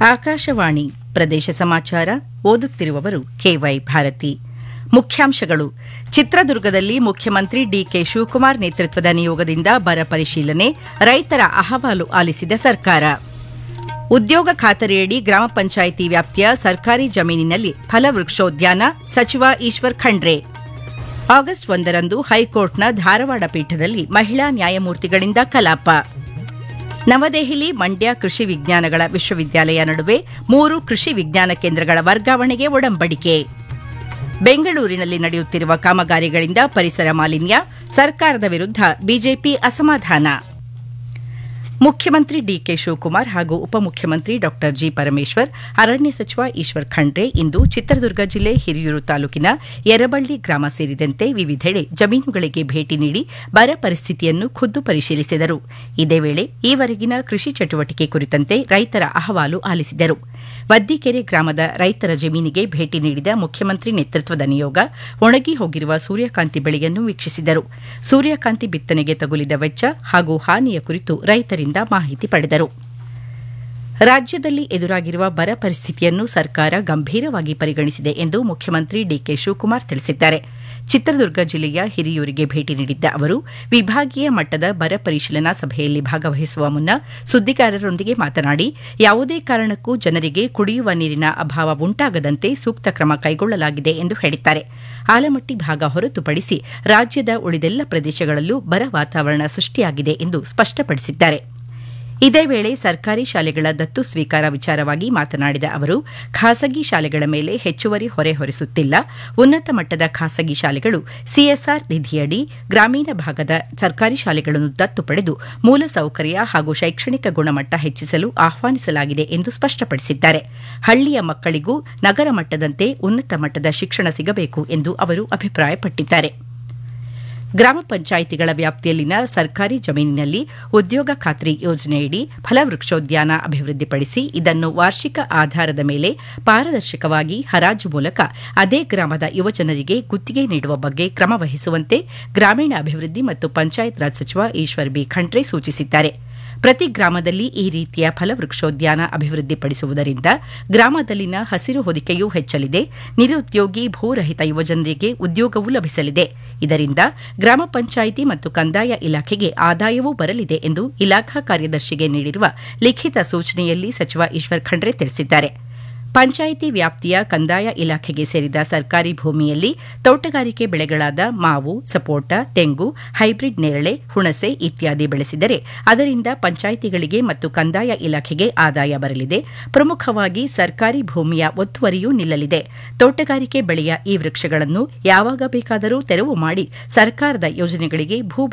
ಆಕಾಶವಾಣಿ ಪ್ರದೇಶ ಸಮಾಚಾರ ಓದುತ್ತಿರುವವರು ಕೆವೈ ಭಾರತಿ ಮುಖ್ಯಾಂಶಗಳು ಚಿತ್ರದುರ್ಗದಲ್ಲಿ ಮುಖ್ಯಮಂತ್ರಿ ಡಿಕೆ ಶಿವಕುಮಾರ್ ನೇತೃತ್ವದ ನಿಯೋಗದಿಂದ ಬರ ಪರಿಶೀಲನೆ ರೈತರ ಅಹವಾಲು ಆಲಿಸಿದ ಸರ್ಕಾರ ಉದ್ಯೋಗ ಖಾತರಿಯಡಿ ಗ್ರಾಮ ಪಂಚಾಯಿತಿ ವ್ಯಾಪ್ತಿಯ ಸರ್ಕಾರಿ ಜಮೀನಿನಲ್ಲಿ ಫಲವೃಕ್ಷೋದ್ಯಾನ ಸಚಿವ ಈಶ್ವರ್ ಖಂಡ್ರೆ ಆಗಸ್ಟ್ ಒಂದರಂದು ಹೈಕೋರ್ಟ್ನ ಧಾರವಾಡ ಪೀಠದಲ್ಲಿ ಮಹಿಳಾ ನ್ಯಾಯಮೂರ್ತಿಗಳಿಂದ ಕಲಾಪ ನವದೆಹಲಿ ಮಂಡ್ಯ ಕೃಷಿ ವಿಜ್ಞಾನಗಳ ವಿಶ್ವವಿದ್ಯಾಲಯ ನಡುವೆ ಮೂರು ಕೃಷಿ ವಿಜ್ಞಾನ ಕೇಂದ್ರಗಳ ವರ್ಗಾವಣೆಗೆ ಒಡಂಬಡಿಕೆ ಬೆಂಗಳೂರಿನಲ್ಲಿ ನಡೆಯುತ್ತಿರುವ ಕಾಮಗಾರಿಗಳಿಂದ ಪರಿಸರ ಮಾಲಿನ್ಯ ಸರ್ಕಾರದ ವಿರುದ್ಧ ಬಿಜೆಪಿ ಅಸಮಾಧಾನ ಮುಖ್ಯಮಂತ್ರಿ ಡಿಕೆ ಶಿವಕುಮಾರ್ ಹಾಗೂ ಉಪಮುಖ್ಯಮಂತ್ರಿ ಡಾ ಜಿ ಪರಮೇಶ್ವರ್ ಅರಣ್ಯ ಸಚಿವ ಈಶ್ವರ್ ಖಂಡ್ರೆ ಇಂದು ಚಿತ್ರದುರ್ಗ ಜಿಲ್ಲೆ ಹಿರಿಯೂರು ತಾಲೂಕಿನ ಯರಬಳ್ಳಿ ಗ್ರಾಮ ಸೇರಿದಂತೆ ವಿವಿಧೆಡೆ ಜಮೀನುಗಳಿಗೆ ಭೇಟಿ ನೀಡಿ ಬರ ಪರಿಸ್ಥಿತಿಯನ್ನು ಖುದ್ದು ಪರಿಶೀಲಿಸಿದರು ಇದೇ ವೇಳೆ ಈವರೆಗಿನ ಕೃಷಿ ಚಟುವಟಿಕೆ ಕುರಿತಂತೆ ರೈತರ ಅಹವಾಲು ಆಲಿಸಿದರು ವದ್ದಿಕೆರೆ ಗ್ರಾಮದ ರೈತರ ಜಮೀನಿಗೆ ಭೇಟಿ ನೀಡಿದ ಮುಖ್ಯಮಂತ್ರಿ ನೇತೃತ್ವದ ನಿಯೋಗ ಒಣಗಿ ಹೋಗಿರುವ ಸೂರ್ಯಕಾಂತಿ ಬೆಳೆಯನ್ನು ವೀಕ್ಷಿಸಿದರು ಸೂರ್ಯಕಾಂತಿ ಬಿತ್ತನೆಗೆ ತಗುಲಿದ ವೆಚ್ಚ ಹಾಗೂ ಹಾನಿಯ ಕುರಿತು ರೈತರಿಂದ ಮಾಹಿತಿ ಪಡೆದರು ರಾಜ್ಯದಲ್ಲಿ ಎದುರಾಗಿರುವ ಬರ ಪರಿಸ್ಥಿತಿಯನ್ನು ಸರ್ಕಾರ ಗಂಭೀರವಾಗಿ ಪರಿಗಣಿಸಿದೆ ಎಂದು ಮುಖ್ಯಮಂತ್ರಿ ಡಿಕೆ ಶಿವಕುಮಾರ್ ತಿಳಿಸಿದ್ದಾರೆ ಚಿತ್ರದುರ್ಗ ಜಿಲ್ಲೆಯ ಹಿರಿಯೂರಿಗೆ ಭೇಟಿ ನೀಡಿದ್ದ ಅವರು ವಿಭಾಗೀಯ ಮಟ್ಟದ ಬರ ಪರಿಶೀಲನಾ ಸಭೆಯಲ್ಲಿ ಭಾಗವಹಿಸುವ ಮುನ್ನ ಸುದ್ದಿಗಾರರೊಂದಿಗೆ ಮಾತನಾಡಿ ಯಾವುದೇ ಕಾರಣಕ್ಕೂ ಜನರಿಗೆ ಕುಡಿಯುವ ನೀರಿನ ಅಭಾವ ಉಂಟಾಗದಂತೆ ಸೂಕ್ತ ಕ್ರಮ ಕೈಗೊಳ್ಳಲಾಗಿದೆ ಎಂದು ಹೇಳಿದ್ದಾರೆ ಆಲಮಟ್ಟಿ ಭಾಗ ಹೊರತುಪಡಿಸಿ ರಾಜ್ಯದ ಉಳಿದೆಲ್ಲ ಪ್ರದೇಶಗಳಲ್ಲೂ ಬರ ವಾತಾವರಣ ಸೃಷ್ಟಿಯಾಗಿದೆ ಎಂದು ಸ್ಪಷ್ಟಪಡಿಸಿದ್ದಾರೆ ಇದೇ ವೇಳೆ ಸರ್ಕಾರಿ ಶಾಲೆಗಳ ದತ್ತು ಸ್ವೀಕಾರ ವಿಚಾರವಾಗಿ ಮಾತನಾಡಿದ ಅವರು ಖಾಸಗಿ ಶಾಲೆಗಳ ಮೇಲೆ ಹೆಚ್ಚುವರಿ ಹೊರೆ ಹೊರಿಸುತ್ತಿಲ್ಲ ಉನ್ನತ ಮಟ್ಟದ ಖಾಸಗಿ ಶಾಲೆಗಳು ಸಿಎಸ್ಆರ್ ನಿಧಿಯಡಿ ಗ್ರಾಮೀಣ ಭಾಗದ ಸರ್ಕಾರಿ ಶಾಲೆಗಳನ್ನು ದತ್ತು ಪಡೆದು ಮೂಲಸೌಕರ್ಯ ಹಾಗೂ ಶೈಕ್ಷಣಿಕ ಗುಣಮಟ್ಟ ಹೆಚ್ಚಿಸಲು ಆಹ್ವಾನಿಸಲಾಗಿದೆ ಎಂದು ಸ್ಪಷ್ಟಪಡಿಸಿದ್ದಾರೆ ಹಳ್ಳಿಯ ಮಕ್ಕಳಿಗೂ ನಗರ ಮಟ್ಟದಂತೆ ಉನ್ನತ ಮಟ್ಟದ ಶಿಕ್ಷಣ ಸಿಗಬೇಕು ಎಂದು ಅವರು ಅಭಿಪ್ರಾಯಪಟ್ಟಿದ್ದಾರೆ ಗ್ರಾಮ ಪಂಚಾಯಿತಿಗಳ ವ್ಯಾಪ್ತಿಯಲ್ಲಿನ ಸರ್ಕಾರಿ ಜಮೀನಿನಲ್ಲಿ ಉದ್ಯೋಗ ಖಾತ್ರಿ ಯೋಜನೆಯಡಿ ಫಲವೃಕ್ಷೋದ್ಯಾನ ಅಭಿವೃದ್ಧಿಪಡಿಸಿ ಇದನ್ನು ವಾರ್ಷಿಕ ಆಧಾರದ ಮೇಲೆ ಪಾರದರ್ಶಕವಾಗಿ ಹರಾಜು ಮೂಲಕ ಅದೇ ಗ್ರಾಮದ ಯುವಜನರಿಗೆ ಗುತ್ತಿಗೆ ನೀಡುವ ಬಗ್ಗೆ ಕ್ರಮ ವಹಿಸುವಂತೆ ಗ್ರಾಮೀಣ ಅಭಿವೃದ್ಧಿ ಮತ್ತು ಪಂಚಾಯತ್ ರಾಜ್ ಸಚಿವ ಈಶ್ವರ್ ಬಿ ಖಂಡ್ರೆ ಸೂಚಿಸಿದ್ದಾರೆ ಪ್ರತಿ ಗ್ರಾಮದಲ್ಲಿ ಈ ರೀತಿಯ ಫಲವೃಕ್ಷೋದ್ಯಾನ ಅಭಿವೃದ್ಧಿಪಡಿಸುವುದರಿಂದ ಗ್ರಾಮದಲ್ಲಿನ ಹಸಿರು ಹೊದಿಕೆಯೂ ಹೆಚ್ಚಲಿದೆ ನಿರುದ್ಯೋಗಿ ಭೂರಹಿತ ಯುವಜನರಿಗೆ ಉದ್ಯೋಗವೂ ಲಭಿಸಲಿದೆ ಇದರಿಂದ ಗ್ರಾಮ ಪಂಚಾಯಿತಿ ಮತ್ತು ಕಂದಾಯ ಇಲಾಖೆಗೆ ಆದಾಯವೂ ಬರಲಿದೆ ಎಂದು ಇಲಾಖಾ ಕಾರ್ಯದರ್ಶಿಗೆ ನೀಡಿರುವ ಲಿಖಿತ ಸೂಚನೆಯಲ್ಲಿ ಸಚಿವ ಈಶ್ವರ್ ಖಂಡ್ರೆ ತಿಳಿಸಿದ್ದಾರೆ ಪಂಚಾಯಿತಿ ವ್ಯಾಪ್ತಿಯ ಕಂದಾಯ ಇಲಾಖೆಗೆ ಸೇರಿದ ಸರ್ಕಾರಿ ಭೂಮಿಯಲ್ಲಿ ತೋಟಗಾರಿಕೆ ಬೆಳೆಗಳಾದ ಮಾವು ಸಪೋಟ ತೆಂಗು ಹೈಬ್ರಿಡ್ ನೇರಳೆ ಹುಣಸೆ ಇತ್ಯಾದಿ ಬೆಳೆಸಿದರೆ ಅದರಿಂದ ಪಂಚಾಯಿತಿಗಳಿಗೆ ಮತ್ತು ಕಂದಾಯ ಇಲಾಖೆಗೆ ಆದಾಯ ಬರಲಿದೆ ಪ್ರಮುಖವಾಗಿ ಸರ್ಕಾರಿ ಭೂಮಿಯ ಒತ್ತುವರಿಯೂ ನಿಲ್ಲಲಿದೆ ತೋಟಗಾರಿಕೆ ಬೆಳೆಯ ಈ ವೃಕ್ಷಗಳನ್ನು ಯಾವಾಗ ಬೇಕಾದರೂ ತೆರವು ಮಾಡಿ ಸರ್ಕಾರದ ಯೋಜನೆಗಳಿಗೆ ಭೂ